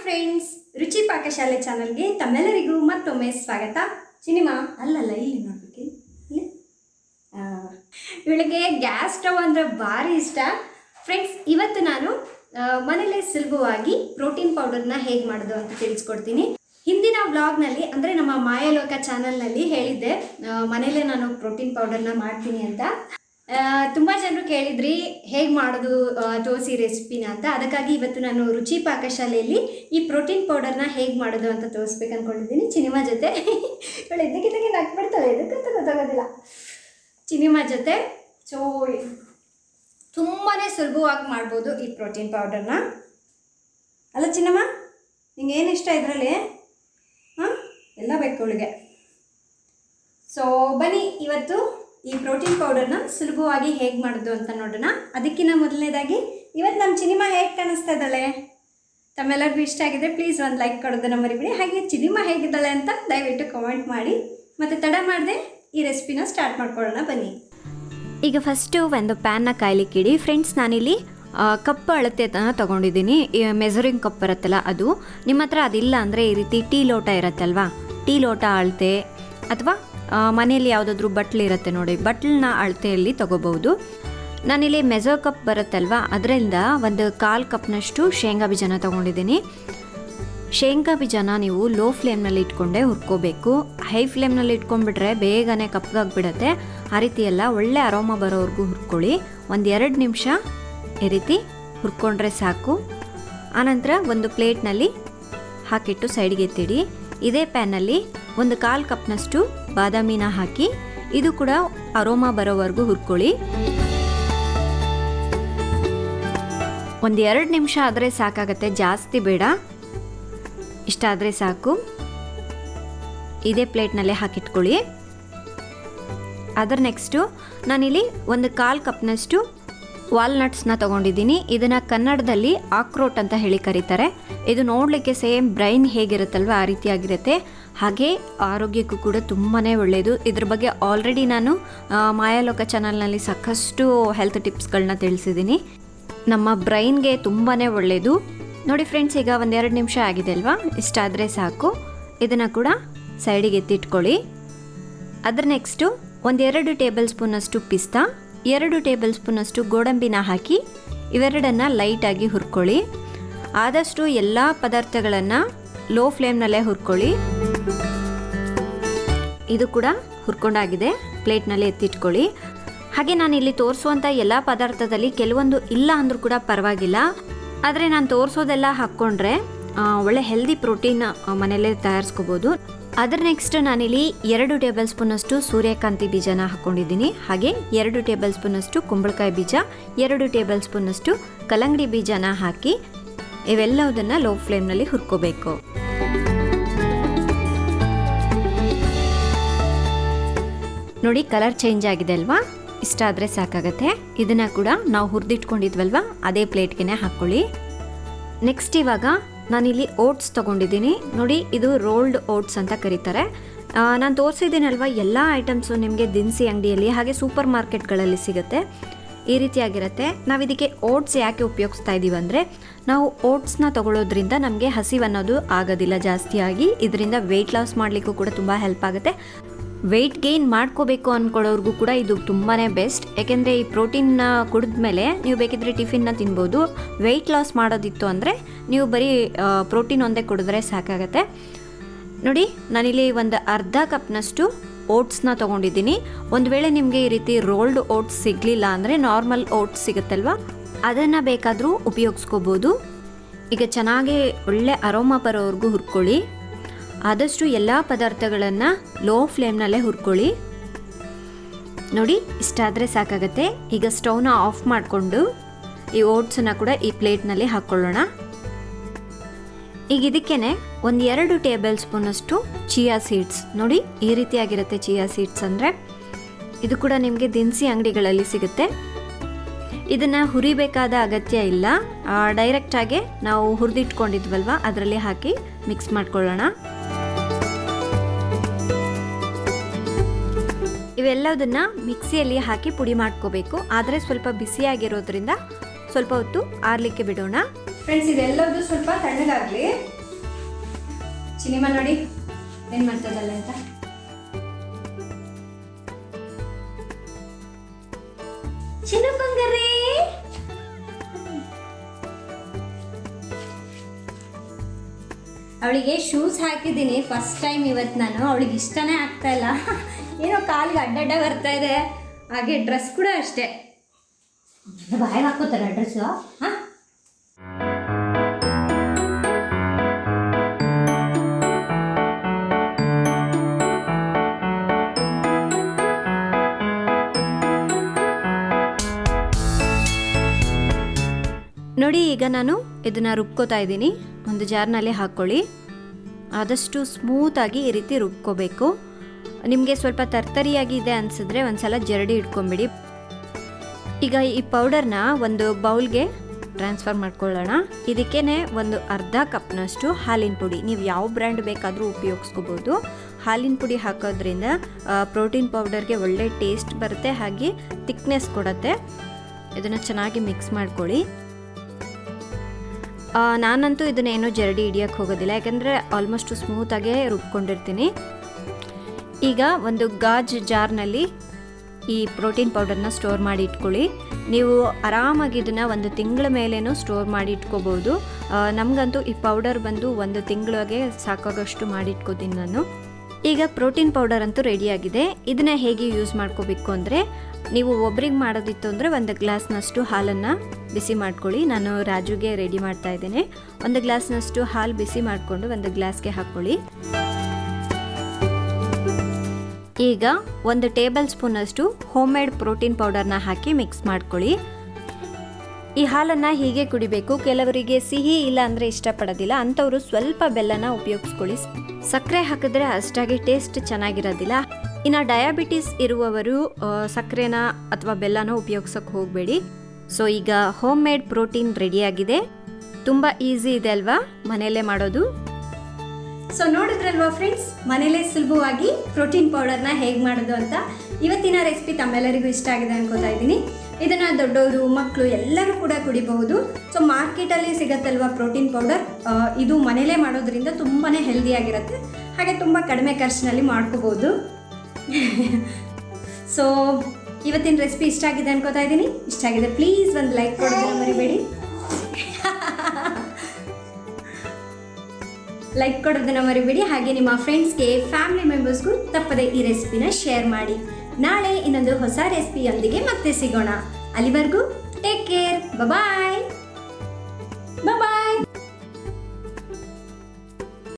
friends ರುಚಿ ಪಾಕಶಾಲೆ ಚಾನಲ್ಗೆ ತಮ್ಮೆಲ್ಲರಿಗೂ ಮತ್ತೊಮ್ಮೆ ಸ್ವಾಗತ ಸಿನಿಮಾ ಅಲ್ಲಲ್ಲ ಇಲ್ಲಿ ನೋಡ್ಬೇಕು ಇಲ್ಲಿ ಆ, ಇವಳಿಗೆ ಗ್ಯಾಸ್ ಸ್ಟವ್ ಅಂದರೆ ಭಾರಿ ಇಷ್ಟ ಫ್ರೆಂಡ್ಸ್ ಇವತ್ತು ನಾನು ಆ, ಮನೇಲೇ ಸುಲಭವಾಗಿ ಪ್ರೋಟೀನ್ ಪೌಡರ್ನ ಹೇಗೆ ಮಾಡೋದು ಅಂತ ತಿಳಿಸ್ಕೊಡ್ತೀನಿ ಹಿಂದಿನ ವ್ಲಾಗ್ನಲ್ಲಿ ಅಂದರೆ ನಮ್ಮ ಮಾಯಲೋಕ ಚಾನಲ್ನಲ್ಲಿ ಹೇಳಿದ್ದೆ ಆ, ಮನೇಲೇ ನಾನು ಪ್ರೋಟೀನ್ ಪೌಡರ್ನ ಮಾಡ್ತೀನಿ ಅಂತ ತುಂಬ ಜನರು ಕೇಳಿದ್ರಿ ಹೇಗೆ ಮಾಡೋದು ಆ, ತೋರಿಸಿ ರೆಸಿಪಿನ ಅಂತ ಅದಕ್ಕಾಗಿ ಇವತ್ತು ನಾನು ರುಚಿ ಪಾಕಶಾಲೆಯಲ್ಲಿ ಈ ಪ್ರೋಟೀನ್ ಪೌಡರ್ನ ಹೇಗೆ ಮಾಡೋದು ಅಂತ ತೋರಿಸ್ಬೇಕು ಅನ್ಕೊಂಡಿದ್ದೀನಿ ಚಿನಿಮಾ ಜೊತೆ ಇವಳು ಇದಕ್ಕಿದ್ದಾಗೆ ನಕ್ಬಿಡ್ತಾಳೆ ಇದಕ್ಕಂತ ಗೊತ್ತಾಗೋದಿಲ್ಲ ಚಿನಿಮಾ ಜೊತೆ ಸೊ ತುಂಬಾ ಸುಲಭವಾಗಿ ಮಾಡ್ಬೋದು ಈ ಪ್ರೋಟೀನ್ ಪೌಡರ್ನ ಅಲ್ಲ ಚಿನ್ನಮ್ಮ ನಿಂಗೆ ಏನು ಇಷ್ಟ ಇದರಲ್ಲಿ ಹಾಂ ಎಲ್ಲ ಬೇಕು ಅವಳಿಗೆ ಸೊ ಬನ್ನಿ ಇವತ್ತು ಈ ಪ್ರೋಟೀನ್ ಪೌಡರ್ನ ಸುಲಭವಾಗಿ ಹೇಗೆ ಮಾಡೋದು ಅಂತ ನೋಡೋಣ ಅದಕ್ಕಿಂತ ಮೊದಲನೇದಾಗಿ ಇವತ್ತು ನಮ್ಮ ಚಿನಿಮಾ ಹೇಗೆ ಕಾಣಿಸ್ತಾ ಇದ್ದಾಳೆ ತಮ್ಮೆಲ್ಲರಿಗೂ ಇಷ್ಟ ಆಗಿದೆ ಪ್ಲೀಸ್ ಒಂದು ಲೈಕ್ ಕೊಡೋದನ್ನ ಮರಿಬೇಡಿ ಹಾಗೆ ಚಿನಿಮಾ ಹೇಗಿದ್ದಾಳೆ ಅಂತ ದಯವಿಟ್ಟು ಕಮೆಂಟ್ ಮಾಡಿ ಮತ್ತು ತಡ ಮಾಡದೆ ಈ ರೆಸಿಪಿನ ಸ್ಟಾರ್ಟ್ ಮಾಡ್ಕೊಳ್ಳೋಣ ಬನ್ನಿ ಈಗ ಫಸ್ಟು ಒಂದು ಪ್ಯಾನ್ನ ಕಾಯ್ಲಿಕ್ಕೆ ಇಡಿ ಫ್ರೆಂಡ್ಸ್ ನಾನಿಲ್ಲಿ ಆ, ಕಪ್ ಅಳತೆನ ತೊಗೊಂಡಿದ್ದೀನಿ ಮೆಜರಿಂಗ್ ಕಪ್ ಬರುತ್ತಲ್ಲ ಅದು ನಿಮ್ಮ ಹತ್ರ ಅದಿಲ್ಲ ಅಂದರೆ ಈ ರೀತಿ ಟೀ ಲೋಟ ಇರುತ್ತಲ್ವಾ ಟೀ ಲೋಟ ಅಳತೆ ಅಥವಾ ಮನೆಯಲ್ಲಿ ಯಾವುದಾದ್ರೂ ಬಟ್ಲು ಇರುತ್ತೆ ನೋಡಿ ಬಟ್ಲನ್ನ ಅಳತೆಯಲ್ಲಿ ತೊಗೋಬೋದು ನಾನಿಲ್ಲಿ ಮೆಜೋ ಕಪ್ ಬರುತ್ತಲ್ವಾ ಅದರಿಂದ ಒಂದು ಕಾಲು ಕಪ್ನಷ್ಟು ಶೇಂಗಾ ಬೀಜನ ತೊಗೊಂಡಿದ್ದೀನಿ ಶೇಂಗಾ ಬೀಜನ ನೀವು ಲೋ ಫ್ಲೇಮ್ನಲ್ಲಿ ಇಟ್ಕೊಂಡೇ ಹುರ್ಕೋಬೇಕು ಹೈ ಫ್ಲೇಮ್ನಲ್ಲಿ ಇಟ್ಕೊಂಡ್ಬಿಟ್ರೆ ಬೇಗನೆ ಕಪ್ಪಗಾಗ್ಬಿಡತ್ತೆ ಆ ರೀತಿ ಎಲ್ಲ ಒಳ್ಳೆ ಅರೋಮ ಬರೋವರೆಗೂ ಹುರ್ಕೊಳ್ಳಿ ಒಂದು ಎರಡು ನಿಮಿಷ ಈ ರೀತಿ ಹುರ್ಕೊಂಡ್ರೆ ಸಾಕು ಆನಂತರ ಒಂದು ಪ್ಲೇಟ್ನಲ್ಲಿ ಹಾಕಿಟ್ಟು ಸೈಡ್ಗೆ ಎತ್ತಿಡಿ ಇದೇ ಪ್ಯಾನಲ್ಲಿ ಒಂದು ಕಾಲು ಕಪ್ನಷ್ಟು ಬಾದಾಮಿನ ಹಾಕಿ ಇದು ಕೂಡ ಅರೋಮ ಬರೋವರೆಗೂ ಹುರ್ಕೊಳ್ಳಿ ಒಂದು ಎರಡು ನಿಮಿಷ ಆದರೆ ಸಾಕಾಗತ್ತೆ ಜಾಸ್ತಿ ಬೇಡ ಇಷ್ಟ ಆದರೆ ಸಾಕು ಇದೇ ಪ್ಲೇಟ್ನಲ್ಲೇ ಹಾಕಿಟ್ಕೊಳ್ಳಿ ಅದರ ನೆಕ್ಸ್ಟು ನಾನಿಲ್ಲಿ ಒಂದು ಕಾಲು ಕಪ್ನಷ್ಟು ವಾಲ್ನಟ್ಸ್ನ ತೊಗೊಂಡಿದ್ದೀನಿ ಇದನ್ನು ಕನ್ನಡದಲ್ಲಿ ಆಕ್ರೋಟ್ ಅಂತ ಹೇಳಿ ಕರೀತಾರೆ ಇದು ನೋಡಲಿಕ್ಕೆ ಸೇಮ್ ಬ್ರೈನ್ ಹೇಗಿರುತ್ತಲ್ವ ಆ ರೀತಿಯಾಗಿರುತ್ತೆ ಹಾಗೆ ಆರೋಗ್ಯಕ್ಕೂ ಕೂಡ ತುಂಬಾ ಒಳ್ಳೆಯದು ಇದ್ರ ಬಗ್ಗೆ ಆಲ್ರೆಡಿ ನಾನು ಆ, ಮಾಯಾಲೋಕ ಚಾನಲ್ನಲ್ಲಿ ಸಾಕಷ್ಟು ಹೆಲ್ತ್ ಟಿಪ್ಸ್ಗಳನ್ನ ತಿಳಿಸಿದ್ದೀನಿ ನಮ್ಮ ಬ್ರೈನ್ಗೆ ತುಂಬಾ ಒಳ್ಳೆಯದು ನೋಡಿ ಫ್ರೆಂಡ್ಸ್ ಈಗ ಒಂದೆರಡು ನಿಮಿಷ ಆಗಿದೆ ಅಲ್ವಾ ಇಷ್ಟಾದರೆ ಸಾಕು ಇದನ್ನು ಕೂಡ ಸೈಡಿಗೆ ಎತ್ತಿಟ್ಕೊಳ್ಳಿ ಅದರ ನೆಕ್ಸ್ಟು ಒಂದೆರಡು ಟೇಬಲ್ ಸ್ಪೂನಷ್ಟು ಪಿಸ್ತಾ ಎರಡು ಟೇಬಲ್ ಸ್ಪೂನಷ್ಟು ಗೋಡಂಬಿನ ಹಾಕಿ ಇವೆರಡನ್ನು ಲೈಟಾಗಿ ಹುರ್ಕೊಳ್ಳಿ ಆದಷ್ಟು ಎಲ್ಲ ಪದಾರ್ಥಗಳನ್ನು ಲೋ ಫ್ಲೇಮ್ನಲ್ಲೇ ಹುರ್ಕೊಳ್ಳಿ ಇದು ಕೂಡ ಹುರ್ಕೊಂಡಾಗಿದೆ ಪ್ಲೇಟ್ನಲ್ಲಿ ಎತ್ತಿಟ್ಕೊಳ್ಳಿ ಹಾಗೆ ನಾನು ಇಲ್ಲಿ ತೋರಿಸುವಂಥ ಎಲ್ಲ ಪದಾರ್ಥದಲ್ಲಿ ಕೆಲವೊಂದು ಇಲ್ಲ ಅಂದರೂ ಕೂಡ ಪರವಾಗಿಲ್ಲ ಆದರೆ ನಾನು ತೋರಿಸೋದೆಲ್ಲ ಹಾಕ್ಕೊಂಡ್ರೆ ಆ, ಒಳ್ಳೆ ಹೆಲ್ದಿ ಪ್ರೋಟೀನ್ ಮನೆಯಲ್ಲೇ ತಯಾರಿಸ್ಕೋಬೋದು ಅದರ ನೆಕ್ಸ್ಟ್ ನಾನಿಲ್ಲಿ ಎರಡು ಟೇಬಲ್ ಸ್ಪೂನಷ್ಟು ಸೂರ್ಯಕಾಂತಿ ಬೀಜನ ಹಾಕ್ಕೊಂಡಿದ್ದೀನಿ ಹಾಗೆ ಎರಡು ಟೇಬಲ್ ಸ್ಪೂನಷ್ಟು ಕುಂಬಳಕಾಯಿ ಬೀಜ ಎರಡು ಟೇಬಲ್ ಸ್ಪೂನಷ್ಟು ಕಲ್ಲಂಗಡಿ ಬೀಜನ ಹಾಕಿ ಇವೆಲ್ಲವುದನ್ನು ಲೋ ಫ್ಲೇಮ್ನಲ್ಲಿ ಹುರ್ಕೋಬೇಕು ನೋಡಿ ಕಲರ್ ಚೇಂಜ್ ಆಗಿದೆ ಅಲ್ವಾ ಇಷ್ಟ ಆದರೆ ಸಾಕಾಗತ್ತೆ ಇದನ್ನು ಕೂಡ ನಾವು ಹುರಿದಿಟ್ಕೊಂಡಿದ್ವಲ್ವಾ ಅದೇ ಪ್ಲೇಟ್ಗೆ ಹಾಕ್ಕೊಳ್ಳಿ ನೆಕ್ಸ್ಟ್ ಇವಾಗ ನಾನಿಲ್ಲಿ ಓಟ್ಸ್ ತೊಗೊಂಡಿದ್ದೀನಿ ನೋಡಿ ಇದು ರೋಲ್ಡ್ ಓಟ್ಸ್ ಅಂತ ಕರೀತಾರೆ ನಾನು ತೋರಿಸಿದ್ದೀನಲ್ವ ಎಲ್ಲ ಐಟಮ್ಸು ನಿಮಗೆ ದಿನಸಿ ಅಂಗಡಿಯಲ್ಲಿ ಹಾಗೆ ಸೂಪರ್ ಮಾರ್ಕೆಟ್ಗಳಲ್ಲಿ ಸಿಗುತ್ತೆ ಈ ರೀತಿಯಾಗಿರುತ್ತೆ ನಾವು ಇದಕ್ಕೆ ಓಟ್ಸ್ ಯಾಕೆ ಉಪಯೋಗಿಸ್ತಾ ಇದ್ದೀವಿ ಅಂದರೆ ನಾವು ಓಟ್ಸ್ನ ತಗೊಳ್ಳೋದ್ರಿಂದ ನಮಗೆ ಹಸಿವು ಅನ್ನೋದು ಆಗೋದಿಲ್ಲ ಜಾಸ್ತಿಯಾಗಿ ಇದರಿಂದ ವೆಯ್ಟ್ ಲಾಸ್ ಮಾಡಲಿಕ್ಕೂ ಕೂಡ ತುಂಬ ಹೆಲ್ಪ್ ಆಗುತ್ತೆ ವೆಯ್ಟ್ ಗೇನ್ ಮಾಡ್ಕೋಬೇಕು ಅಂದ್ಕೊಳ್ಳೋರ್ಗೂ ಕೂಡ ಇದು ತುಂಬಾ ಬೆಸ್ಟ್ ಯಾಕೆಂದರೆ ಈ ಪ್ರೋಟೀನ್ನ ಕುಡಿದ್ಮೇಲೆ ನೀವು ಬೇಕಿದ್ರೆ ಟಿಫಿನ್ನ ತಿನ್ಬೋದು ವೆಯ್ಟ್ ಲಾಸ್ ಮಾಡೋದಿತ್ತು ಅಂದರೆ ನೀವು ಬರೀ ಪ್ರೋಟೀನ್ ಒಂದೇ ಕುಡಿದ್ರೆ ಸಾಕಾಗತ್ತೆ ನೋಡಿ ನಾನಿಲ್ಲಿ ಒಂದು ಅರ್ಧ ಕಪ್ನಷ್ಟು ಓಟ್ಸ್ನ ತೊಗೊಂಡಿದ್ದೀನಿ ಒಂದು ವೇಳೆ ನಿಮಗೆ ಈ ರೀತಿ ರೋಲ್ಡ್ ಓಟ್ಸ್ ಸಿಗಲಿಲ್ಲ ಅಂದರೆ ನಾರ್ಮಲ್ ಓಟ್ಸ್ ಸಿಗುತ್ತಲ್ವ ಅದನ್ನು ಬೇಕಾದರೂ ಉಪಯೋಗಿಸ್ಕೋಬೋದು ಈಗ ಚೆನ್ನಾಗಿ ಒಳ್ಳೆ ಅರೋಮ ಬರೋವರೆಗೂ ಹುರ್ಕೊಳ್ಳಿ ಆದಷ್ಟು ಎಲ್ಲ ಪದಾರ್ಥಗಳನ್ನು ಲೋ ಫ್ಲೇಮ್ನಲ್ಲೇ ಹುರ್ಕೊಳ್ಳಿ ನೋಡಿ ಇಷ್ಟಾದರೆ ಸಾಕಾಗತ್ತೆ ಈಗ ಸ್ಟವ್ನ ಆಫ್ ಮಾಡಿಕೊಂಡು ಈ ಓಟ್ಸನ್ನು ಕೂಡ ಈ ಪ್ಲೇಟ್ನಲ್ಲಿ ಹಾಕ್ಕೊಳ್ಳೋಣ ಈಗ ಇದಕ್ಕೇನೆ ಒಂದು ಎರಡು ಟೇಬಲ್ ಸ್ಪೂನಷ್ಟು ಚಿಯಾ ಸೀಡ್ಸ್ ನೋಡಿ ಈ ರೀತಿಯಾಗಿರುತ್ತೆ ಚಿಯಾ ಸೀಡ್ಸ್ ಅಂದರೆ ಇದು ಕೂಡ ನಿಮಗೆ ದಿನಸಿ ಅಂಗಡಿಗಳಲ್ಲಿ ಸಿಗುತ್ತೆ ಇದನ್ನು ಹುರಿಬೇಕಾದ ಅಗತ್ಯ ಇಲ್ಲ ಡೈರೆಕ್ಟಾಗೆ ನಾವು ಹುರಿದಿಟ್ಕೊಂಡಿದ್ವಲ್ವ ಅದರಲ್ಲಿ ಹಾಕಿ ಮಿಕ್ಸ್ ಮಾಡ್ಕೊಳ್ಳೋಣ ಇವೆಲ್ಲದನ್ನ ಮಿಕ್ಸಿಯಲ್ಲಿ ಹಾಕಿ ಪುಡಿ ಮಾಡ್ಕೋಬೇಕು ಆದರೆ ಸ್ವಲ್ಪ ಬಿಸಿಯಾಗಿರೋದ್ರಿಂದ ಸ್ವಲ್ಪ ಹೊತ್ತು ಆರ್ಲಿಕ್ಕೆ ಬಿಡೋಣ ಫ್ರೆಂಡ್ಸ್ ಇದೆಲ್ಲದು ಸ್ವಲ್ಪ ತಣ್ಣಗಾಗಲಿ ಸಿನಿಮಾ ನೋಡಿ ಏನು ಮಾಡ್ತದಲ್ಲ ಅಂತ ಚಿನ್ನು ಬಂಗಾರೇ ಅವಳಿಗೆ ಶೂಸ್ ಹಾಕಿದ್ದೀನಿ ಫಸ್ಟ್ ಟೈಮ್ ಇವತ್ತು ನಾನು ಅವಳಿಗೆ ಇಷ್ಟನೇ ಆಗ್ತಾ ಇಲ್ಲ ಏನೋ ಕಾಲಿಗೆ ಅಡ್ಡಡ್ಡ ಬರ್ತಾ ಇದೆ ಹಾಗೆ ಡ್ರೆಸ್ ಕೂಡ ಅಷ್ಟೇ ಬಾಯಿಗೆ ಹಾಕೋತಾರ ಡ್ರೆಸ್ಸು ಹಾಂ ನೋಡಿ ಈಗ ನಾನು ಇದನ್ನು ರುಬ್ಕೋತಾ ಇದ್ದೀನಿ ಒಂದು ಜಾರ್ನಲ್ಲಿ ಹಾಕ್ಕೊಳ್ಳಿ ಆದಷ್ಟು ಸ್ಮೂತಾಗಿ ಈ ರೀತಿ ರುಬ್ಕೋಬೇಕು ನಿಮಗೆ ಸ್ವಲ್ಪ ತರ್ತರಿಯಾಗಿದೆ ಅನಿಸಿದ್ರೆ ಒಂದು ಸಲ ಜರಡಿ ಇಟ್ಕೊಂಬಿಡಿ ಈಗ ಈ ಪೌಡರ್ನ ಒಂದು ಬೌಲ್ಗೆ ಟ್ರಾನ್ಸ್ಫರ್ ಮಾಡ್ಕೊಳ್ಳೋಣ ಇದಕ್ಕೇ ಒಂದು ಅರ್ಧ ಕಪ್ನಷ್ಟು ಹಾಲಿನ ಪುಡಿ ನೀವು ಯಾವ ಬ್ರ್ಯಾಂಡ್ ಬೇಕಾದರೂ ಉಪಯೋಗಿಸ್ಕೋಬೋದು ಹಾಲಿನ ಪುಡಿ ಹಾಕೋದ್ರಿಂದ ಪ್ರೋಟೀನ್ ಪೌಡರ್ಗೆ ಒಳ್ಳೆ ಟೇಸ್ಟ್ ಬರುತ್ತೆ ಹಾಗೆ ತಿಕ್ನೆಸ್ ಕೊಡುತ್ತೆ ಇದನ್ನು ಚೆನ್ನಾಗಿ ಮಿಕ್ಸ್ ಮಾಡ್ಕೊಳ್ಳಿ ಆ, ನಾನಂತೂ ಇದನ್ನೇನು ಜರಡಿ ಹಿಡಿಯೋಕ್ಕೆ ಹೋಗೋದಿಲ್ಲ ಯಾಕಂದರೆ ಆಲ್ಮೋಸ್ಟ್ ಸ್ಮೂತಾಗೇ ರುಬ್ಕೊಂಡಿರ್ತೀನಿ ಈಗ ಒಂದು ಗಾಜ್ ಜಾರ್ನಲ್ಲಿ ಈ ಪ್ರೋಟೀನ್ ಪೌಡರ್ನ ಸ್ಟೋರ್ ಮಾಡಿ ಇಟ್ಕೊಳ್ಳಿ ನೀವು ಆರಾಮಾಗಿ ಇದನ್ನು ಒಂದು ತಿಂಗಳ ಮೇಲೇನೂ ಸ್ಟೋರ್ ಮಾಡಿ ಇಟ್ಕೋಬೋದು ಆ, ನಮಗಂತೂ ಈ ಪೌಡರ್ ಬಂದು ಒಂದು ತಿಂಗಳಿಗೆ ಸಾಕಾಗೋಷ್ಟು ಮಾಡಿ ಇಟ್ಕೋತೀನಿ ನಾನು ಈಗ ಪ್ರೋಟೀನ್ ಪೌಡರ್ ಅಂತೂ ರೆಡಿಯಾಗಿದೆ ಇದನ್ನ ಹೇಗೆ ಯೂಸ್ ಮಾಡ್ಕೋಬೇಕು ಅಂದರೆ ನೀವು ಒಬ್ರಿಗೆ ಮಾಡೋದಿತ್ತು ಅಂದರೆ ಒಂದು ಗ್ಲಾಸ್ನಷ್ಟು ಹಾಲನ್ನು ಬಿಸಿ ಮಾಡ್ಕೊಳ್ಳಿ ನಾನು ರಾಜುಗೆ ರೆಡಿ ಮಾಡ್ತಾ ಇದ್ದೇನೆ ಒಂದು ಗ್ಲಾಸ್ನಷ್ಟು ಹಾಲು ಬಿಸಿ ಮಾಡಿಕೊಂಡು ಒಂದು ಗ್ಲಾಸ್ಗೆ ಹಾಕ್ಕೊಳ್ಳಿ ಈಗ ಒಂದು ಟೇಬಲ್ ಸ್ಪೂನಷ್ಟು ಹೋಮ್ ಮೇಡ್ ಪ್ರೋಟೀನ್ ಪೌಡರ್ನ ಹಾಕಿ ಮಿಕ್ಸ್ ಮಾಡ್ಕೊಳ್ಳಿ ಈ ಹಾಲನ್ನು ಹೀಗೆ ಕುಡಿಬೇಕು ಕೆಲವರಿಗೆ ಸಿಹಿ ಇಲ್ಲ ಅಂದರೆ ಇಷ್ಟಪಡೋದಿಲ್ಲ ಅಂಥವರು ಸ್ವಲ್ಪ ಬೆಲ್ಲನ ಉಪಯೋಗಿಸ್ಕೊಳ್ಳಿ ಸಕ್ಕರೆ ಹಾಕಿದ್ರೆ ಅಷ್ಟಾಗಿ ಟೇಸ್ಟ್ ಚೆನ್ನಾಗಿರೋದಿಲ್ಲ ಇನ್ನು ಡಯಾಬಿಟಿಸ್ ಇರುವವರು ಆ, ಸಕ್ಕರೆನ ಅಥವಾ ಬೆಲ್ಲನ ಉಪಯೋಗಿಸೋಕೆ ಹೋಗಬೇಡಿ ಸೊ ಈಗ ಹೋಮ್ ಮೇಡ್ ಪ್ರೋಟೀನ್ ರೆಡಿಯಾಗಿದೆ ತುಂಬ ಈಸಿ ಇದೆ ಅಲ್ವಾ ಮನೆಯಲ್ಲೇ ಮಾಡೋದು ಸೊ ನೋಡಿದ್ರಲ್ವಾ ಫ್ರೆಂಡ್ಸ್ ಮನೇಲೇ ಸುಲಭವಾಗಿ ಪ್ರೋಟೀನ್ ಪೌಡರ್ನ ಹೇಗೆ ಮಾಡೋದು ಅಂತ ಇವತ್ತಿನ ರೆಸಿಪಿ ತಮ್ಮೆಲ್ಲರಿಗೂ ಇಷ್ಟ ಆಗಿದೆ ಅನ್ಕೋತಾ ಇದ್ದೀನಿ ಇದನ್ನು ದೊಡ್ಡವರು ಮಕ್ಕಳು ಎಲ್ಲರೂ ಕೂಡ ಕುಡಿಬಹುದು ಸೊ ಮಾರ್ಕೆಟಲ್ಲಿ ಸಿಗತ್ತಲ್ವಾ ಪ್ರೋಟೀನ್ ಪೌಡರ್ ಇದು ಮನೇಲೇ ಮಾಡೋದ್ರಿಂದ ತುಂಬಾ ಹೆಲ್ದಿಯಾಗಿರುತ್ತೆ ಹಾಗೆ ತುಂಬ ಕಡಿಮೆ ಖರ್ಚಿನಲ್ಲಿ ಮಾಡ್ಕೋಬೋದು ಸೊ ಇವತ್ತಿನ ರೆಸಿಪಿ ಇಷ್ಟ ಆಗಿದೆ ಅನ್ಕೋತಾ ಇದ್ದೀನಿ ಇಷ್ಟ ಆಗಿದೆ ಪ್ಲೀಸ್ ಒಂದು ಲೈಕ್ ಕೊಡೋದನ್ನ ಮರಿಬೇಡಿ ಲೈಕ್ ಕೊಡೋದನ್ನ ಮರಿಬೇಡಿ ಹಾಗೆ ನಿಮ್ಮ ಫ್ರೆಂಡ್ಸ್ಗೆ ಫ್ಯಾಮಿಲಿ ಮೆಂಬರ್ಸ್ಗೂ ತಪ್ಪದೆ ಈ ರೆಸಿಪಿನ ಶೇರ್ ಮಾಡಿ ನಾಳೆ ಇನ್ನೊಂದು ಹೊಸ ರೆಸಿಪಿಯೊಂದಿಗೆ ಮತ್ತೆ ಸಿಗೋಣ ಅಲ್ಲಿವರೆಗೂ ಟೇಕ್ ಕೇರ್ ಬಾಯ್